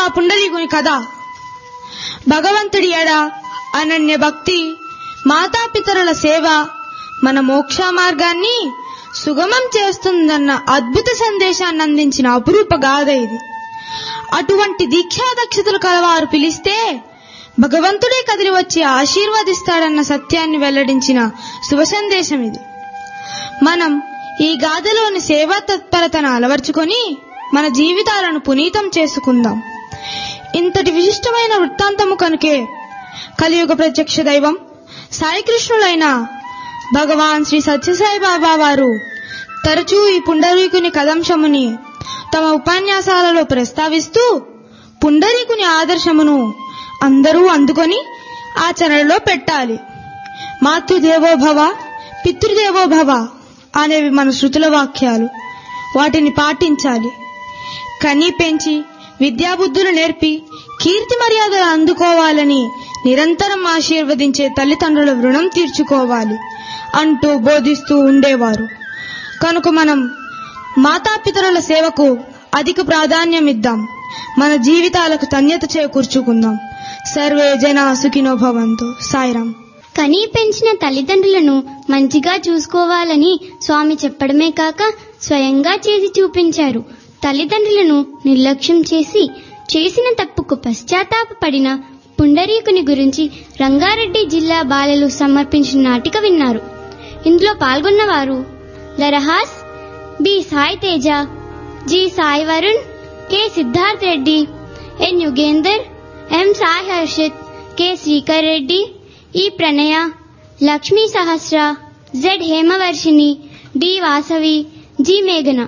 పుండరీకుని కథ భగవంతుడి ఎడ అనన్య భక్తి మాతాపితరుల సేవ మన మోక్ష మార్గాన్ని సుగమం చేస్తుందన్న అద్భుత సందేశాన్ని అందించిన అపురూప గాథ ఇది అటువంటి దీక్షాదక్షతలు కలవారు పిలిస్తే భగవంతుడే కదిలి వచ్చి ఆశీర్వదిస్తాడన్న సత్యాన్ని వెల్లడించిన శుభ సందేశం ఇది మనం ఈ గాథలోని సేవా తత్పరతను అలవర్చుకొని మన జీవితాలను పునీతం చేసుకుందాం ఇంతటి విశిష్టమైన వృత్తాంతము కనుకే కలియుగ ప్రత్యక్ష దైవం సాయికృష్ణులైన భగవాన్ శ్రీ సత్యసాయి బాబా వారు తరచూ ఈ పుండరీకుని కదంశముని తమ ఉపన్యాసాలలో ప్రస్తావిస్తూ పుండరీకుని ఆదర్శమును అందరూ అందుకొని ఆచరణలో పెట్టాలి మాతృదేవోభవ పితృదేవోభవ అనేవి మన శృతుల వాక్యాలు వాటిని పాటించాలి కని పెంచి విద్యాబుద్ధులు నేర్పి కీర్తి మర్యాదలు అందుకోవాలని నిరంతరం ఆశీర్వదించే తల్లిదండ్రుల రుణం తీర్చుకోవాలి అంటూ బోధిస్తూ ఉండేవారు కనుక మనం మాతాపితరుల సేవకు అధిక ప్రాధాన్యం ఇద్దాం మన జీవితాలకు ధన్యత చేకూర్చుకుందాం సర్వే జన సుఖినో భవంతు సాయిరాం కనీ పెంచిన తల్లిదండ్రులను మంచిగా చూసుకోవాలని స్వామి చెప్పడమే కాక స్వయంగా చేసి చూపించారు తల్లిదండ్రులను నిర్లక్ష్యం చేసి చేసిన తప్పుకు పశ్చాత్తాపపడిన పుండరీకుని గురించి రంగారెడ్డి జిల్లా బాలలు సమర్పించిన నాటిక విన్నారు ఇందులో పాల్గొన్నవారు లరహాస్ B Sai Teja G Sai Varun K Siddharth Reddy N Yugender M Sai Harshith K Srikar Reddy E Pranaya Lakshmi Sahasra Z Hemavarshini D Vasavi G మేఘన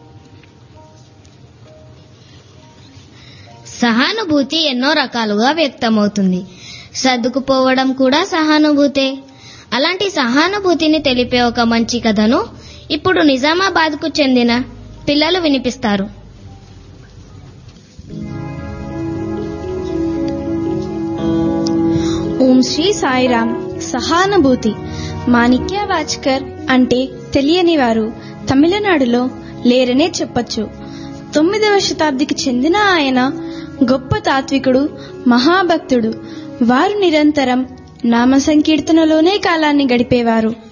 సహానుభూతి ఎన్నో రకాలుగా వ్యక్తమవుతుంది సర్దుకుపోవడం కూడా సహానుభూతే అలాంటి సహానుభూతిని తెలిపే ఒక మంచి కథను ఇప్పుడు నిజామాబాద్కు చెందిన పిల్లలు వినిపిస్తారు ఓం శ్రీ సాయిరామ్ సహానుభూతి మాణిక్య వాచ్కర్ అంటే తెలియని వారు తమిళనాడులో లేరనే చెప్పొచ్చు తొమ్మిదవ శతాబ్దికి చెందిన ఆయన గొప్ప తాత్వికుడు మహాభక్తుడు వారు నిరంతరం నామ సంకీర్తనలోనే కాలాన్ని గడిపేవారు